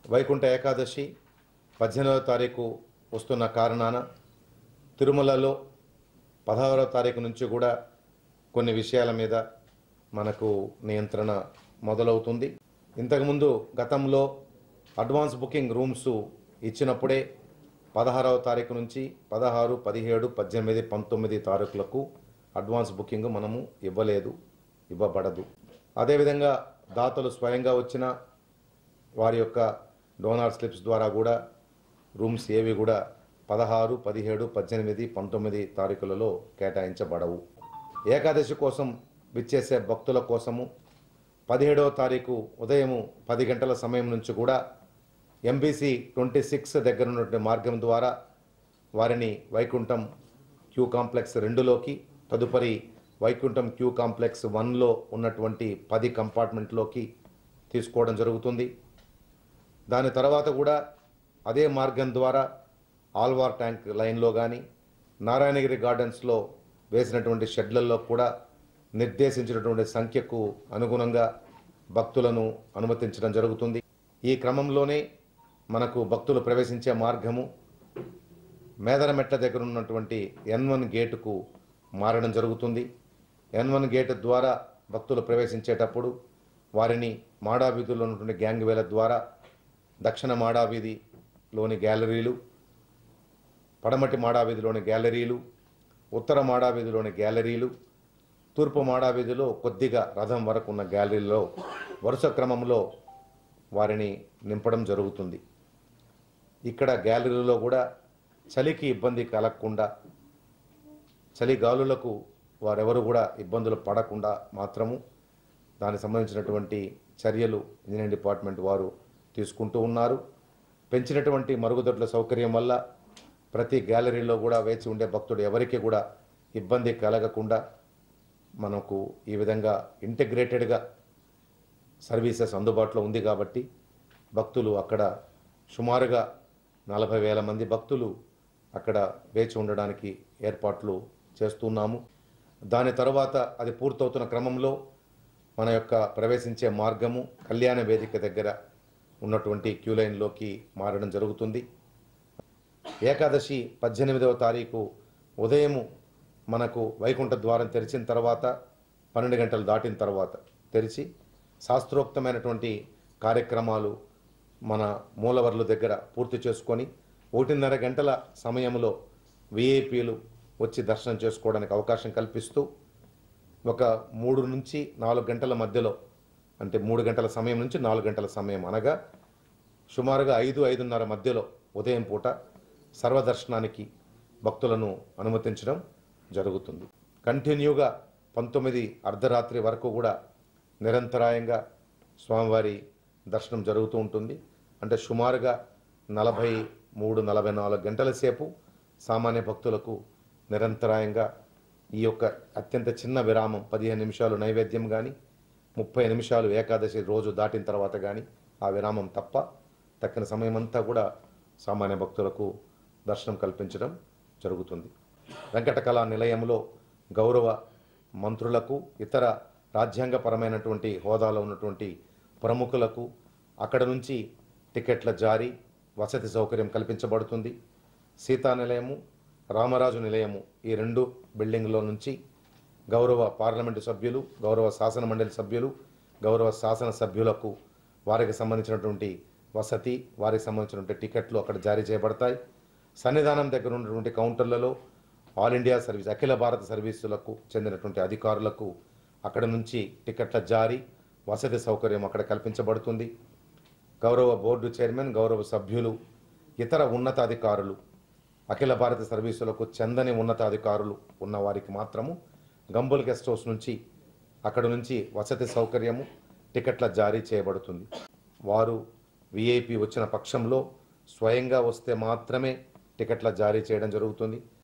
వైకుంఠ ఏకాదశి పద్దెనిమిదవ తారీఖు వస్తున్న కారణాన తిరుమలలో పదహారవ తారీఖు నుంచి కూడా కొన్ని విషయాల మీద మనకు నియంత్రణ మొదలవుతుంది ఇంతకుముందు గతంలో అడ్వాన్స్ బుకింగ్ రూమ్స్ ఇచ్చినప్పుడే పదహారవ తారీఖు నుంచి పదహారు పదిహేడు పద్దెనిమిది పంతొమ్మిది తారీఖులకు అడ్వాన్స్ బుకింగ్ మనము ఇవ్వలేదు ఇవ్వబడదు అదేవిధంగా దాతలు స్వయంగా వచ్చిన వారి యొక్క డోనార్ స్లిప్స్ ద్వారా కూడా రూమ్స్ ఏవి కూడా పదహారు పదిహేడు పద్దెనిమిది పంతొమ్మిది తారీఖులలో కేటాయించబడవు ఏకాదశి కోసం విచ్చేసే భక్తుల కోసము పదిహేడవ తారీఖు ఉదయం పది గంటల సమయం నుంచి కూడా ఎంబీసీ ట్వంటీ సిక్స్ దగ్గర ఉన్నటువంటి మార్గం ద్వారా వారిని వైకుంఠం క్యూ కాంప్లెక్స్ రెండులోకి తదుపరి వైకుంఠం క్యూ కాంప్లెక్స్ వన్లో ఉన్నటువంటి పది కంపార్ట్మెంట్లోకి తీసుకోవడం జరుగుతుంది దాని తర్వాత కూడా అదే మార్గం ద్వారా ఆల్వార్ ట్యాంక్ లైన్లో కానీ నారాయణగిరి గార్డెన్స్లో వేసినటువంటి షెడ్లలో కూడా నిర్దేశించినటువంటి సంఖ్యకు అనుగుణంగా భక్తులను అనుమతించడం జరుగుతుంది ఈ క్రమంలోనే మనకు భక్తులు ప్రవేశించే మార్గము మేదరమెట్ల దగ్గర ఉన్నటువంటి ఎన్ వన్ గేటుకు మారడం జరుగుతుంది ఎన్ వన్ గేట్ ద్వారా భక్తులు ప్రవేశించేటప్పుడు వారిని మాడా వీధుల్లో ఉన్నటువంటి గ్యాంగ్ వేల ద్వారా దక్షిణ మాడా వీధిలోని గ్యాలరీలు పడమటి మాడా వీధిలోని గ్యాలరీలు ఉత్తర మాడా వీధిలోని గ్యాలరీలు తూర్పు మాడా వీధిలో కొద్దిగా రథం వరకు ఉన్న గ్యాలరీలో వరుస క్రమంలో వారిని నింపడం జరుగుతుంది ఇక్కడ గ్యాలరీలో కూడా చలికి ఇబ్బంది కలగకుండా చలి గాలులకు వారెవరు కూడా ఇబ్బందులు పడకుండా మాత్రము దానికి సంబంధించినటువంటి చర్యలు ఇంజనీరింగ్ డిపార్ట్మెంట్ వారు తీసుకుంటూ ఉన్నారు పెంచినటువంటి మరుగుదొడ్ల సౌకర్యం వల్ల ప్రతి గ్యాలరీలో కూడా వేచి ఉండే భక్తుడు ఎవరికి కూడా ఇబ్బంది కలగకుండా మనకు ఈ విధంగా ఇంటిగ్రేటెడ్గా సర్వీసెస్ అందుబాటులో ఉంది కాబట్టి భక్తులు అక్కడ సుమారుగా నలభై వేల మంది భక్తులు అక్కడ వేచి ఉండడానికి ఏర్పాట్లు చేస్తున్నాము దాని తర్వాత అది పూర్తవుతున్న క్రమంలో మన యొక్క ప్రవేశించే మార్గము కళ్యాణ వేదిక దగ్గర ఉన్నటువంటి క్యూ లైన్లోకి మారడం జరుగుతుంది ఏకాదశి పద్దెనిమిదవ తారీఖు ఉదయము మనకు వైకుంఠ ద్వారం తెరిచిన తర్వాత పన్నెండు గంటలు దాటిన తర్వాత తెరిచి శాస్త్రోక్తమైనటువంటి కార్యక్రమాలు మన మూలవర్ల దగ్గర పూర్తి చేసుకొని ఒకటిన్నర గంటల సమయంలో విఐపీలు వచ్చి దర్శనం చేసుకోవడానికి అవకాశం కల్పిస్తూ ఒక మూడు నుంచి నాలుగు గంటల మధ్యలో అంటే మూడు గంటల సమయం నుంచి నాలుగు గంటల సమయం అనగా సుమారుగా ఐదు ఐదున్నర మధ్యలో ఉదయం పూట సర్వదర్శనానికి భక్తులను అనుమతించడం జరుగుతుంది కంటిన్యూగా పంతొమ్మిది అర్ధరాత్రి వరకు కూడా నిరంతరాయంగా స్వామివారి దర్శనం జరుగుతూ ఉంటుంది అంటే సుమారుగా నలభై మూడు నలభై నాలుగు గంటల సేపు సామాన్య భక్తులకు నిరంతరాయంగా ఈ యొక్క అత్యంత చిన్న విరామం పదిహేను నిమిషాలు నైవేద్యం కానీ ముప్పై నిమిషాలు ఏకాదశి రోజు దాటిన తర్వాత కానీ ఆ విరామం తప్ప తక్కిన సమయం అంతా కూడా సామాన్య భక్తులకు దర్శనం కల్పించడం జరుగుతుంది వెంకటకళా నిలయంలో గౌరవ మంత్రులకు ఇతర రాజ్యాంగపరమైనటువంటి హోదాలో ఉన్నటువంటి ప్రముఖులకు అక్కడ నుంచి టికెట్ల జారీ వసతి సౌకర్యం కల్పించబడుతుంది సీతా నిలయము రామరాజు నిలయము ఈ రెండు బిల్డింగ్లో నుంచి గౌరవ పార్లమెంటు సభ్యులు గౌరవ శాసన మండలి సభ్యులు గౌరవ శాసన సభ్యులకు వారికి సంబంధించినటువంటి వసతి వారికి సంబంధించినటువంటి టికెట్లు అక్కడ జారీ చేయబడతాయి సన్నిధానం దగ్గర ఉన్నటువంటి కౌంటర్లలో ఆల్ ఇండియా సర్వీస్ అఖిల భారత సర్వీసులకు చెందినటువంటి అధికారులకు అక్కడ నుంచి టికెట్ల జారీ వసతి సౌకర్యం అక్కడ కల్పించబడుతుంది గౌరవ బోర్డు చైర్మన్ గౌరవ సభ్యులు ఇతర ఉన్నతాధికారులు అఖిల భారత సర్వీసులకు చెందని ఉన్నతాధికారులు ఉన్న వారికి మాత్రము గంబుల్ గెస్ట్ హౌస్ నుంచి అక్కడ నుంచి వసతి సౌకర్యము టికెట్ల జారీ చేయబడుతుంది వారు విఐపి వచ్చిన పక్షంలో స్వయంగా వస్తే మాత్రమే టికెట్ల జారీ చేయడం జరుగుతుంది